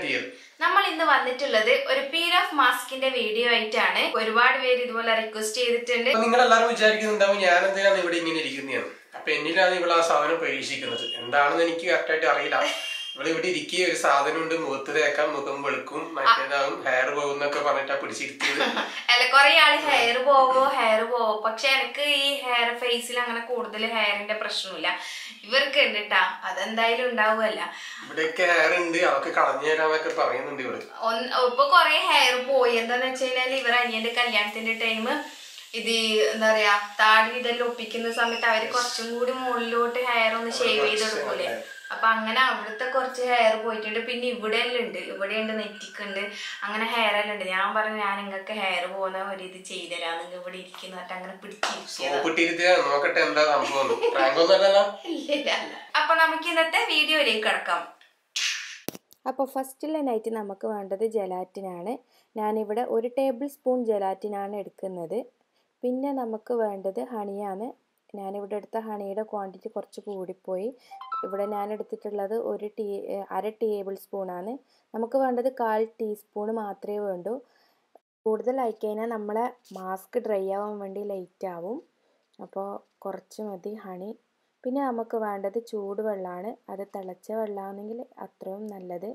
Dear നമ്മൾ ഇന്ന് വന്നിട്ടുള്ളത് ഒരു പീൽ ഓഫ് മാസ്കിന്റെ വീഡിയോ ആയിട്ടാണ് ഒരുപാട് പേര് ഇതുപോലെ റിക്വസ്റ്റ് ചെയ്തിട്ടുണ്ട് നിങ്ങൾ എല്ലാവരും വിചാരിക്കുന്നുണ്ടാവും ഞാൻ എന്തിനാണ് ഇവിടെ ഇങ്ങനെ ഇരിക്കുന്നതാണ് അപ്പൊ എന്നിലാണ് ഇവിടെ ആ സാധനം പരീക്ഷിക്കുന്നത് എന്താണെന്ന് എനിക്ക് കറക്റ്റായിട്ട് അറിയില്ല ഇവിടെ ഇവിടെ ഇരിക്കുക ഒരു സാധനം ഉണ്ട് മുഖത്ത് തേക്കാൻ മുഖം വെളുക്കും മറ്റേതാകും ഹെയർ പോകുന്നൊക്കെ പറഞ്ഞിട്ടാ പിടിച്ചിരുത്തിയത് അല്ല കുറെ ആള് ഹെയർ പോവോ ഹെയർ പോവോ പക്ഷെ എനിക്ക് ഈ ഹെയർ ഫേസിൽ അങ്ങനെ കൂടുതൽ ഹെയറിന്റെ പ്രശ്നമില്ല ഇവർക്ക് ഉണ്ട് ട്ടാ അതെന്തായാലും ഉണ്ടാവുമല്ല ഇവിടെയൊക്കെ ഹെയർ ഉണ്ട് അതൊക്കെ കളഞ്ഞു തരാന്നൊക്കെ പറയുന്നുണ്ട് ഇവിടെ ഒന്ന് ഇപ്പൊ കൊറേ ഹെയർ പോയി എന്താന്ന് വെച്ച് കഴിഞ്ഞാല് ഇവർ അനിയന്റെ കല്യാണത്തിന്റെ ടൈം ഇത് എന്താ പറയാ താടി ഇതെല്ലാം ഒപ്പിക്കുന്ന സമയത്ത് അവര് കുറച്ചും കൂടി മുകളിലോട്ട് ഹെയർ ഒന്ന് ഷേവ് ചെയ്തെടുക്കൂലേ അപ്പൊ അങ്ങനെ അവിടുത്തെ കുറച്ച് ഹെയർ പോയിട്ടുണ്ട് പിന്നെ ഇവിടെ എല്ലാം ഉണ്ട് ഇവിടെ ഉണ്ട് നെറ്റിക്കുണ്ട് അങ്ങനെ ഹെയർ എല്ലാം ഉണ്ട് ഞാൻ പറഞ്ഞു ഞാൻ നിങ്ങൾക്ക് ഹെയർ പോകുന്ന ഒരു ഇത് ചെയ്തുതരാം നിങ്ങൾ ഇവിടെ ഇരിക്കുന്നതായിട്ട് അങ്ങനെ പിടിച്ചിരിക്കുക സോപ്പിട്ടിരുത്തിയാ നോക്കട്ടെ എന്താ സംഭവം പ്രാങ്ക് ഒന്നും അല്ലല്ലോ അപ്പൊ നമുക്ക് ഇന്നത്തെ വീഡിയോയിലേക്ക് കിടക്കാം അപ്പോൾ ഫസ്റ്റിലെ നൈറ്റ് നമുക്ക് വേണ്ടത് ജലാറ്റിനാണ് ഞാനിവിടെ ഒരു ടേബിൾ സ്പൂൺ ജലാറ്റിനാണ് എടുക്കുന്നത് പിന്നെ നമുക്ക് വേണ്ടത് ഹണിയാണ് ഞാനിവിടെ എടുത്ത ഹണിയുടെ ക്വാണ്ടിറ്റി കുറച്ച് കൂടിപ്പോയി ഇവിടെ ഞാൻ എടുത്തിട്ടുള്ളത് ഒരു ടീ ഏഹ് അര ടേബിൾ സ്പൂണാണ് നമുക്ക് വേണ്ടത് കാൽ ടീസ്പൂൺ മാത്രമേ വേണ്ടൂ കൂടുതലായി കഴിഞ്ഞാൽ നമ്മളെ മാസ്ക് ഡ്രൈ ആവാൻ വേണ്ടി ലേറ്റ് ആവും അപ്പോൾ കുറച്ച് മതി ഹണി പിന്നെ നമുക്ക് വേണ്ടത് ചൂടുവെള്ളമാണ് അത് തിളച്ച വെള്ളമാണെങ്കിൽ അത്രയും നല്ലത്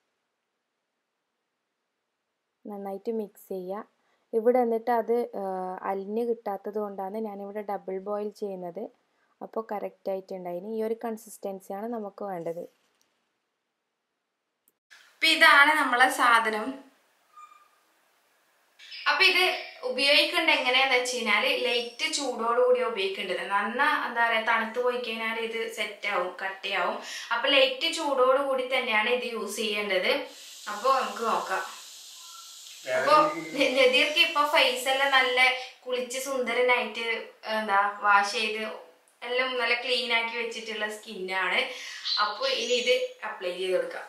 നന്നായിട്ട് മിക്സ് ചെയ്യുക ഇവിടെ എന്നിട്ട് അത് അലിഞ്ഞ് കിട്ടാത്തത് കൊണ്ടാണ് ഞാനിവിടെ ഡബിൾ ബോയിൽ ചെയ്യുന്നത് അപ്പോൾ കറക്റ്റ് ആയിട്ടുണ്ടായിന് ഈ ഒരു കൺസിസ്റ്റൻസിയാണ് നമുക്ക് വേണ്ടത് അപ്പൊ ഇതാണ് നമ്മളെ സാധനം അപ്പൊ ഇത് ഉപയോഗിക്കേണ്ട എങ്ങനെയാന്ന് വെച്ച് കഴിഞ്ഞാല് ലൈറ്റ് ചൂടോടുകൂടി ഉപയോഗിക്കേണ്ടത് നന്ന എന്താ പറയാ തണുത്ത് പോയി കഴിഞ്ഞാൽ ഇത് സെറ്റ് ആവും കട്ടിയാവും അപ്പൊ ലൈറ്റ് ചൂടോടുകൂടി തന്നെയാണ് ഇത് യൂസ് ചെയ്യേണ്ടത് അപ്പൊ നമുക്ക് നോക്കാം അപ്പൊ നദീർക്ക് ഇപ്പൊ ഫേസ് എല്ലാം നല്ല കുളിച്ച് സുന്ദരനായിട്ട് എന്താ വാഷ് ചെയ്ത് എല്ലാം നല്ല ക്ലീൻ ആക്കി വെച്ചിട്ടുള്ള സ്കിന്നാണ് അപ്പൊ ഇനി ഇത് അപ്ലൈ ചെയ്ത് കൊടുക്കാം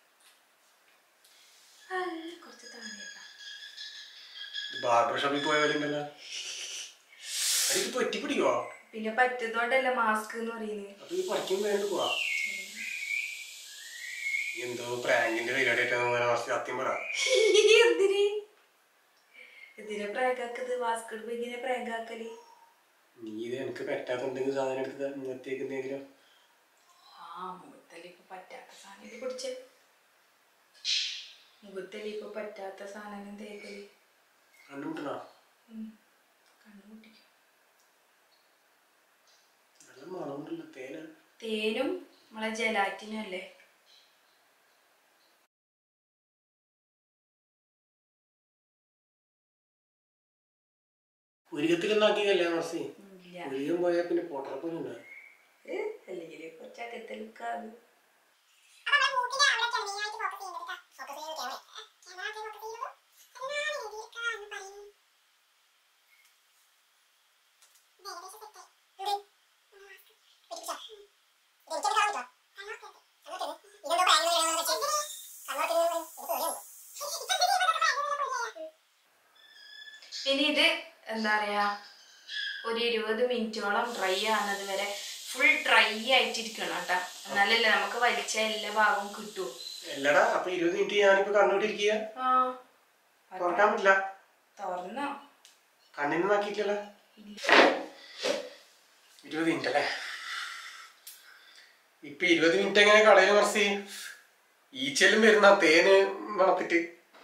ആ, കുറച്ച് താഴേക്കാം ബാർബർ ഷോപ്പിൽ പോയ പോലെ ഉണ്ടല്ലോ അടിക്ക് പറ്റി പിടിക്കുവോ പിന്നെ പറ്റുന്നോണ്ടല്ല മാസ്ക് എന്ന് പറയുന്നത് അപ്പൊ ഈ പറിക്കും വേണ്ട പോവാ എന്തോ പ്രാങ്കിന്റെ പരിപാടിയായിട്ടാണ് സത്യം പറ എന്തിന് എന്തിനെ പ്രാങ്കാക്കത് മാസ്ക് ഇടുമ്പോ ഇങ്ങനെ പ്രാങ്കാക്കല് നീ ഇത് എനിക്ക് പറ്റാത്തുണ്ടെങ്കിൽ സാധനം എടുത്ത് മുഖത്തേക്കെന്തെങ്കിലും ആ മുഖത്തല്ലേ ഇപ്പൊ പറ്റാത്ത സാധനം ഇത് പിടിച്ച് മുഖത്തല്ലേ ഇപ്പൊ പറ്റാത്ത സാധനം തേക്കല് കണ്ടുമുട്ടണോ കണ്ണുമുട്ടിക്കും നല്ല മണമുണ്ടല്ലോ തേന തേനും നമ്മളെ ജലാറ്റിനും അല്ലേ പുരികത്തിലൊന്നും ആക്കിയതല്ലേ മർസി ഇല്ല പുരികം പോയാൽ പിന്നെ പൊട്ടറ പോലെ ഉണ്ട് അല്ലെങ്കിൽ കുറച്ച് അകത്തെടുക്കാതെ ഇനി ഇത് എന്താ പറയാ ഒരു ഇരുപത് മിനിറ്റോളം ഡ്രൈ ആകുന്നത് വരെ ഫുൾ ഡ്രൈ ആയിട്ടിരിക്കണം കേട്ടോ എന്നാലല്ലേ നമുക്ക് വലിച്ച എല്ലാ ഭാഗവും കിട്ടൂ അല്ലടാ അപ്പൊ ഇരുപത് മിനിറ്റ് ഞാനിപ്പോ കണ്ണുകൊണ്ടിരിക്കുക ആ തുറക്കാൻ പറ്റില്ല തുറന്നോ കണ്ണിന് നോക്കിയിട്ടില്ല ഇരുപത് മിനിറ്റ് അല്ലേ ഇപ്പൊ ഇരുപത് മിനിറ്റ് എങ്ങനെ കളയും മർസി ഈച്ചലും വരുന്ന ആ തേന് മണത്തിട്ട്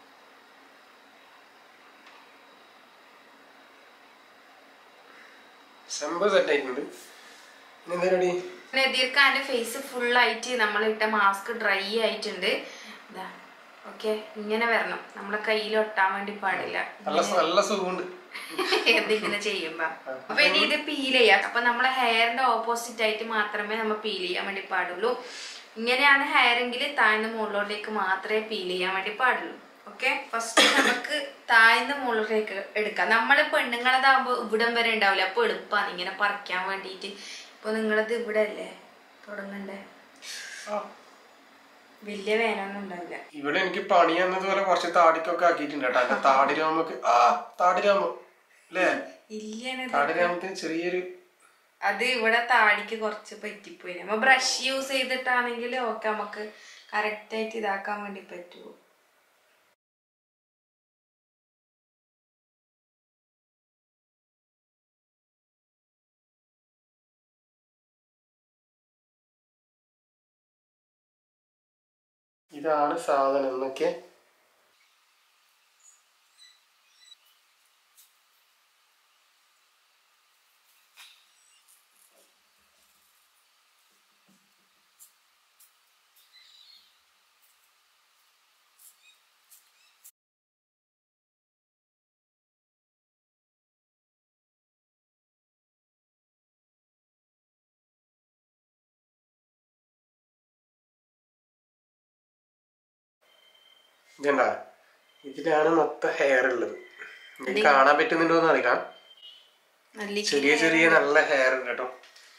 സംഭവം സെറ്റ് ആയിട്ടുണ്ട് ഇനി എന്താ പരിപാടി നദീർക്കാന്റെ ഫേസ് ഫുൾ ആയിട്ട് നമ്മൾ ഇട്ട മാസ്ക് ഡ്രൈ ആയിട്ടുണ്ട് ഇതാ ഓക്കെ ഇങ്ങനെ വരണം നമ്മുടെ കയ്യിൽ ഒട്ടാൻ വേണ്ടി പാടില്ല നല്ല സു- നല്ല സുഖമുണ്ട് എന്തിങ്ങനെ ചെയ്യുമ്പോ അപ്പൊ ഇനി ഇത് പീൽ ചെയ്യാം അപ്പൊ നമ്മളെ ഹെയറിന്റെ ഓപ്പോസിറ്റ് ആയിട്ട് മാത്രമേ നമ്മൾ പീൽ ചെയ്യാൻ വേണ്ടി പാടുള്ളൂ ഇങ്ങനെയാണ് ഹെയർ എങ്കിൽ താഴ്ന്ന മുകളിലോട്ടേക്ക് മാത്രമേ പീൽ ചെയ്യാൻ വേണ്ടി പാടുള്ളൂ ഓക്കെ ഫസ്റ്റ് നമുക്ക് താഴ്ന്ന മുകളിലേക്ക് എടുക്കാം നമ്മള് പെണ്ണുങ്ങളതാകുമ്പോ ഇവിടം വരെ ഉണ്ടാവില്ല അപ്പൊ എളുപ്പമാണ് ഇങ്ങനെ പറിക്കാൻ വേണ്ടിയിട്ട് ഇപ്പൊ നിങ്ങളത് ഇവിടെ അല്ലേ തുടങ്ങണ്ടേ വലിയ വേനൊന്നും ഉണ്ടാവില്ല ഇവിടെ എനിക്ക് പണി എന്നതുപോലെ കുറച്ച് താടിക്കൊക്കെ ആക്കിയിട്ടുണ്ട് കേട്ടോ എന്റെ താടി രോമൊക്കെ ആ താടി രോമം അല്ലേ ഇല്ല താടി രോമത്തിന് ചെറിയൊരു അത് ഇവിടെ താടിക്ക് കുറച്ച് പറ്റിപ്പോയി നമ്മ ബ്രഷ് യൂസ് ചെയ്തിട്ടാണെങ്കിൽ ഓക്കെ നമുക്ക് കറക്റ്റായിട്ട് ഇതാക്കാൻ വേണ്ടി പറ്റുമോ ഇതാണ് സാധനം എന്നൊക്കെ ഇതണ്ട ഇതിലാണ് മൊത്തം ഹെയർ ഉള്ളത് നിങ്ങൾക്ക് കാണാൻ പറ്റുന്നുണ്ടോ എന്ന് അറിയില്ല നല്ല ചെറിയ ചെറിയ നല്ല ഹെയർ ഉണ്ട് കേട്ടോ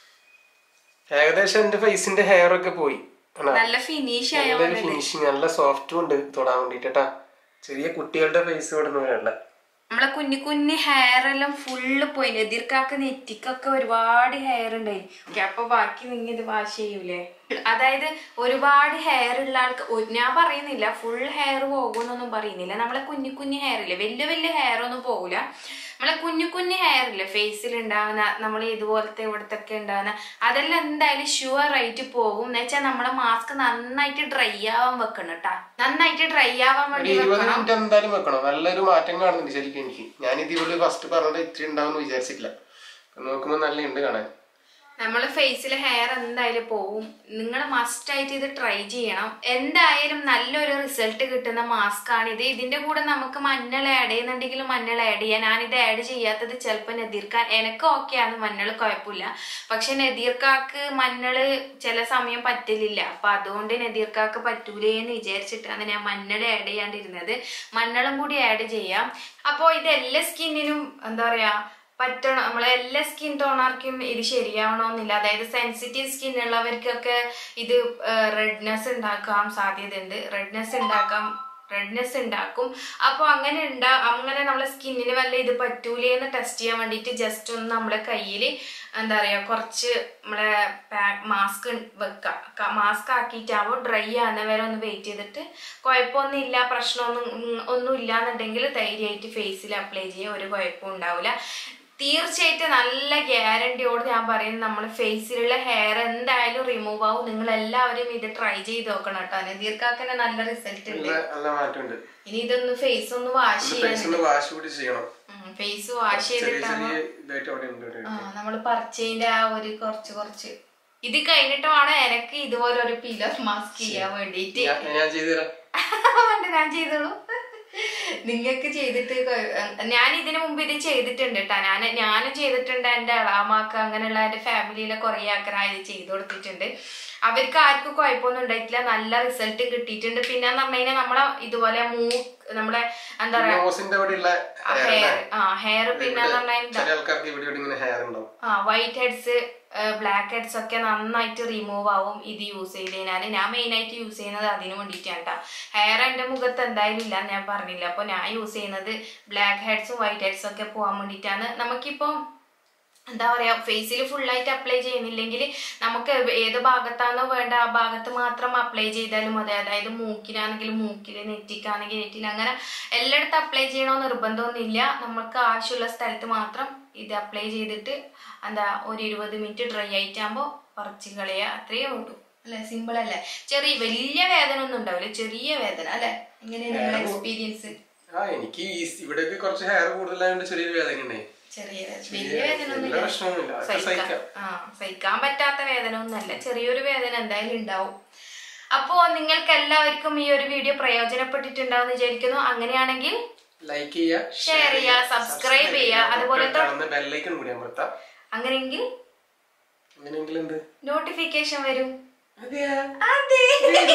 ഏകദേശം എന്റെ ഫേസിന്റെ ഹെയർ ഒക്കെ പോയി കണ്ടോ? നല്ല ഫിനിഷ് ആയ നല്ലൊരു ഫിനിഷിങ് നല്ല സോഫ്റ്റും ഉണ്ട് തൊടാൻ വേണ്ടിട്ടാ ചെറിയ കുട്ടികളുടെ ഫേസ് ഇവിടെ നിന്ന് നമ്മളെ കുഞ്ഞു കുഞ്ഞു ഹെയർ എല്ലാം ഫുള്ള് പോയി എതിർക്കാക്ക് നെറ്റിക്കൊക്കെ ഒരുപാട് ഹെയർ ഉണ്ടായി ഓക്കെ അപ്പൊ ബാക്കി നിങ്ങൾ ഇത് വാഷ് ചെയ്യൂലേ അതായത് ഒരുപാട് ഹെയർ ഉള്ള ആൾക്ക് ഒ- ഞാൻ പറയുന്നില്ല ഫുൾ ഹെയർ പോകുമെന്നൊന്നും പറയുന്നില്ല നമ്മളെ കുഞ്ഞു കുഞ്ഞു ഹെയർ ഇല്ലേ വലിയ വലിയ ഹെയർ ഒന്നും പോകില്ല നമ്മളെ കുഞ്ഞു കുഞ്ഞു ഹെയർ ഇല്ലേ ഫേസിൽ ഉണ്ടാകുന്ന നമ്മൾ ഇതുപോലത്തെ ഇവിടത്തെ ഒക്കെ ഉണ്ടാകുന്ന അതെല്ലാം എന്തായാലും ഷുവർ ആയിട്ട് പോകും എന്ന് വെച്ചാൽ നമ്മളെ മാസ്ക് നന്നായിട്ട് ഡ്രൈ ആവാൻ വെക്കണം കേട്ടാ നന്നായിട്ട് ഡ്രൈ ആവാൻ ഒരു വേണ്ടി ഇരുപത് വെക്കണം മിനിറ്റ് എന്തായാലും വെക്കണം നല്ലൊരു മാറ്റം കാണുന്നുണ്ട് ശരിക്കും എനിക്ക് ഞാൻ ഇതിവിടെ ഫസ്റ്റ് പറഞ്ഞത് ഇത്തിരി ഉണ്ടാവും വിചാരിച്ചിട്ടില്ല ഇപ്പൊ നോക്കുമ്പോ നല്ല ഉണ്ട് കാണാൻ നമ്മളെ ഫേസിലെ ഹെയർ എന്തായാലും പോവും നിങ്ങൾ മസ്റ്റ് ആയിട്ട് ഇത് ട്രൈ ചെയ്യണം എന്തായാലും നല്ലൊരു റിസൾട്ട് കിട്ടുന്ന മാസ്ക് ആണ് ഇത് ഇതിന്റെ കൂടെ നമുക്ക് മഞ്ഞൾ ആഡ് ചെയ്യുന്നുണ്ടെങ്കിൽ മഞ്ഞൾ ആഡ് ചെയ്യാം ഞാനിത് ആഡ് ചെയ്യാത്തത് ചിലപ്പോൾ നദീർക്കാൻ എനിക്ക് ഓക്കെ ആണ് മഞ്ഞൾ കുഴപ്പമില്ല പക്ഷെ നദീർക്കാക്ക് മഞ്ഞൾ ചില സമയം പറ്റലില്ല അപ്പൊ അതുകൊണ്ട് നദീർക്കാക്ക് പറ്റൂലേ എന്ന് വിചാരിച്ചിട്ടാണ് ഞാൻ മഞ്ഞൾ ആഡ് ചെയ്യാണ്ടിരുന്നത് മഞ്ഞളും കൂടി ആഡ് ചെയ്യാം അപ്പോൾ ഇത് എല്ലാ സ്കിന്നിനും എന്താ പറയാ പറ്റണം നമ്മളെ എല്ലാ സ്കിൻ ടോണർക്കും ഇത് ശരിയാവണമെന്നില്ല അതായത് സെൻസിറ്റീവ് സ്കിൻ ഉള്ളവർക്കൊക്കെ ഇത് റെഡ്നെസ് ഉണ്ടാക്കാൻ സാധ്യതയുണ്ട് റെഡ്നെസ് ഉണ്ടാക്കാം റെഡ്നെസ് ഉണ്ടാക്കും അപ്പോൾ അങ്ങനെ ഉണ്ടാ അങ്ങനെ നമ്മളെ സ്കിന്നിന് വല്ല ഇത് പറ്റൂലേ എന്ന് ടെസ്റ്റ് ചെയ്യാൻ വേണ്ടിയിട്ട് ജസ്റ്റ് ഒന്ന് നമ്മളെ കയ്യിൽ എന്താ പറയുക കുറച്ച് നമ്മളെ പാക്ക് മാസ്ക് വെക്കുക മാസ്ക് ആക്കിയിട്ടാകുമ്പോൾ ഡ്രൈ ആകുന്ന വരെ ഒന്ന് വെയിറ്റ് ചെയ്തിട്ട് കുഴപ്പമൊന്നും ഇല്ല പ്രശ്നമൊന്നും ഉം, ഒന്നും ഇല്ലാന്നുണ്ടെങ്കിൽ ധൈര്യമായിട്ട് ഫേസിൽ അപ്ലൈ ചെയ്യുക ഒരു കുഴപ്പവും ഉണ്ടാവില്ല തീർച്ചയായിട്ടും നല്ല ഗ്യാരണ്ടിയോട് ഞാൻ പറയുന്നത് നമ്മൾ ഫേസിലുള്ള ഹെയർ എന്തായാലും റിമൂവ് ആവും നിങ്ങൾ എല്ലാവരും ഇത് ട്രൈ ചെയ്ത് നോക്കണം കേട്ടോ നദീർക്കാക്കന്നെ നല്ല റിസൾട്ട് ഉണ്ട് നല്ല നല്ല മാറ്റമുണ്ട് ഇനി ഇതൊന്ന് ഫേസ് ഒന്ന് വാഷ് ഫേസ് ചെയ്യാൻ ഒന്ന് വാഷ് കൂടി ചെയ്യണം ഫേസ് വാഷ് ചെറിയ ചെയ്തിട്ടാണ് ചെറിയ ഇതായിട്ട് അവിടെ ഉണ്ട് ഇവിടെ ആ നമ്മൾ പറിച്ചതിന്റെ ആ ഒരു കുറച്ച് കുറച്ച് ഇത് കഴിഞ്ഞിട്ട് വേണം എനക്ക് ഇതുപോലെ ഒരു പീലർ മാസ്ക് ചെയ്യാൻ വേണ്ടിയിട്ട് ഞാൻ- ഞാൻ ചെയ്തു തരാം വേണ്ട ഞാൻ ചെയ്തോളൂ നിങ്ങൾക്ക് ചെയ്തിട്ട് കൊ- ഞാൻ ഇതിനു മുമ്പ് ഇത് ചെയ്തിട്ടുണ്ട് കേട്ടാ ഞാൻ ഞാനും ചെയ്തിട്ടുണ്ട് എൻ്റെ അളാമാക്ക് അങ്ങനെയുള്ള എൻ്റെ ഫാമിലിയിലെ കുറേ ആൾക്കാർ ഇത് ചെയ്തു കൊടുത്തിട്ടുണ്ട് അവർക്ക് ആർക്കും കുഴപ്പമൊന്നും ഉണ്ടായിട്ടില്ല നല്ല റിസൾട്ടും കിട്ടിയിട്ടുണ്ട് പിന്നെ എന്ന് പറഞ്ഞു കഴിഞ്ഞാൽ നമ്മളെ ഇതുപോലെ മൂ നമ്മളെ എന്താ പറയാ നോസിന്റെ അവിടെ ഉള്ള ഹെയർ ആ ഹെയർ പിന്നെ എന്ന് പറഞ്ഞാൽ ചില ആൾക്കാർക്ക് ഇവിടെ ഇവിടെ ഇങ്ങനെ ഹെയർ ഉണ്ടാവും ആ വൈറ്റ് ഹെഡ്സ് ബ്ലാക്ക് ഹെഡ്സ് ഒക്കെ നന്നായിട്ട് റിമൂവ് ആവും ഇത് യൂസ് ചെയ്ത് കഴിഞ്ഞാൽ ഞാൻ മെയിൻ ആയിട്ട് യൂസ് ചെയ്യുന്നത് അതിന് വേണ്ടിയിട്ടാണ് കേട്ടോ ഹെയർ എൻ്റെ മുഖത്ത് എന്തായാലും ഇല്ല എന്ന് ഞാൻ പറഞ്ഞില്ല അപ്പോൾ ഞാൻ യൂസ് ചെയ്യുന്നത് ബ്ലാക്ക് ഹെഡ്സും വൈറ്റ് ഹെഡ്സും ഒക്കെ പോകാൻ വേണ്ടിയിട്ടാണ് നമുക്കിപ്പോൾ എന്താ പറയാ ഫേസിൽ ഫുള്ളായിട്ട് അപ്ലൈ ചെയ്യുന്നില്ലെങ്കിൽ നമുക്ക് ഏത് ഭാഗത്താണോ വേണ്ട ആ ഭാഗത്ത് മാത്രം അപ്ലൈ ചെയ്താലും മതി അതായത് മൂക്കിനാണെങ്കിൽ മൂക്കിൽ നെറ്റിക്കാണെങ്കിൽ നെറ്റിൽ അങ്ങനെ എല്ലായിടത്തും അപ്ലൈ ചെയ്യണമെന്ന് നിർബന്ധമൊന്നുമില്ല നമുക്ക് ആവശ്യമുള്ള സ്ഥലത്ത് മാത്രം ഇത് അപ്ലൈ ചെയ്തിട്ട് എന്താ ഒരു ഇരുപത് മിനിറ്റ് ഡ്രൈ ആയിട്ടാകുമ്പോൾ പറിച്ച് കളയുക അത്രയേ ഉള്ളൂ അല്ലെ സിമ്പിൾ അല്ലേ ചെറിയ വലിയ വേദന ഒന്നും ഉണ്ടാവില്ല ചെറിയ വേദന അല്ലെ എങ്ങനെയാണ് നിങ്ങളുടെ എക്സ്പീരിയൻസ് ആ എനിക്ക് ഈ ഇവിടേക്ക് കുറച്ച് ഹെയർ കൂടുതലായതുകൊണ്ട് ചെറിയൊരു വേദന ഉണ്ടായി ചെറിയ വേദന വലിയ വേദന വലിയ ഒന്നുമില്ല പ്രശ്നമൊന്നുമില്ല അതൊക്കെ സഹിക്കാം സഹിക്കാം ആ സഹിക്കാൻ പറ്റാത്ത വേദന ഒന്നല്ല ചെറിയൊരു വേദന എന്തായാലും ഉണ്ടാവും അപ്പോ നിങ്ങൾക്ക് എല്ലാവർക്കും ഈ ഒരു വീഡിയോ പ്രയോജനപ്പെട്ടിട്ടുണ്ടാവും വിചാരിക്കുന്നു അങ്ങനെയാണെങ്കിൽ ലൈക്ക് ചെയ്യുക Share ചെയ്യുക, subscribe ചെയ്യുക, അതുപോലെ ത- ബെല്ലൈക്കൺ കൂടി അമർത്താം അങ്ങനെയെങ്കിൽ അങ്ങനെയെങ്കിൽ എന്ത് നോട്ടിഫിക്കേഷൻ വരും അതെയാ അതെ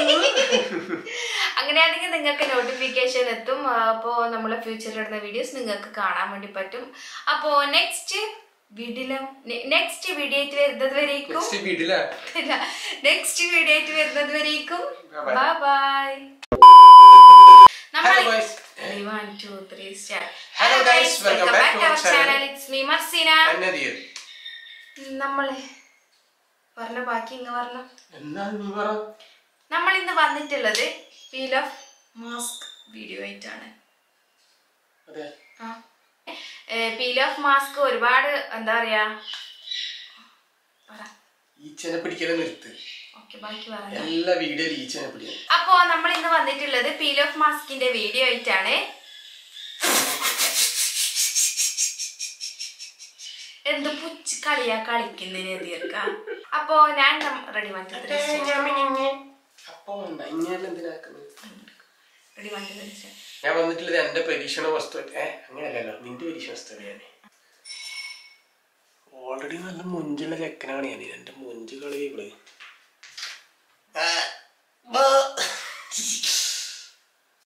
അങ്ങനെയാണെങ്കിൽ നിങ്ങൾക്ക് നോട്ടിഫിക്കേഷൻ എത്തും അപ്പോൾ നമ്മൾ ഫ്യൂച്ചറിൽ ഇടുന്ന വീഡിയോസ് നിങ്ങൾക്ക് കാണാൻ വേണ്ടി പറ്റും അപ്പോൾ നെക്സ്റ്റ് വീഡിയോ നെക്സ്റ്റ് വീഡിയോ ആയിട്ട് വരുന്നത് വരേക്കും നെക്സ്റ്റ് വീഡിയോയിലാ നെക്സ്റ്റ് വീഡിയോ ആയിട്ട് വരുന്നത് വരേക്കും Bye bye bye Hello guys. One, two, three, start. Hello guys, welcome back to our channel. channel. It's me, Marcina. അന്നതിയർ നമ്മളെ പറഞ്ഞ ബാക്കി ഇങ്ങ പറഞ്ഞ എന്നാ നീ പറ നമ്മൾ ഇന്ന് വന്നിട്ടുള്ളത് ഫീൽ ഓഫ് മാസ്ക് വീഡിയോ ആയിട്ടാണ് അതെ പീൽ ഓഫ് മാസ്ക് ഒരുപാട് എന്താ പറയാ പറ ഈച്ചനെ പിടിക്കലെ നിർത്ത് ഓക്കെ ബാക്കി പറയാം എല്ലാ വീഡിയോയിൽ ഈച്ചനെ പിടിക്കണം അപ്പോ നമ്മൾ ഇന്ന് വന്നിട്ടുള്ളത് പീൽ ഓഫ് മാസ്കിന്റെ വീഡിയോ ആയിട്ടാണ് എന്ത് പുച്ച് കളിയാ കളിക്കുന്നതിന് തീർക്ക അപ്പോ ഞാൻ റെഡി മാറ്റി അപ്പൊ വേണ്ട ഇങ്ങനെ എന്തിനാക്കുന്നത് റെഡി മാറ്റി ഞാൻ വന്നിട്ടുള്ളത് എന്റെ പരീക്ഷണ വസ്തു ഏ അങ്ങനെയല്ലല്ലോ നിന്റെ പരീക്ഷണ വസ്തു ഞാൻ ഓൾറെഡി നല്ല മുഞ്ചുള്ള ചെക്കനാണ് ഞാൻ എന്റെ മുഞ്ച് കളി ഇവള് ആ, ആ.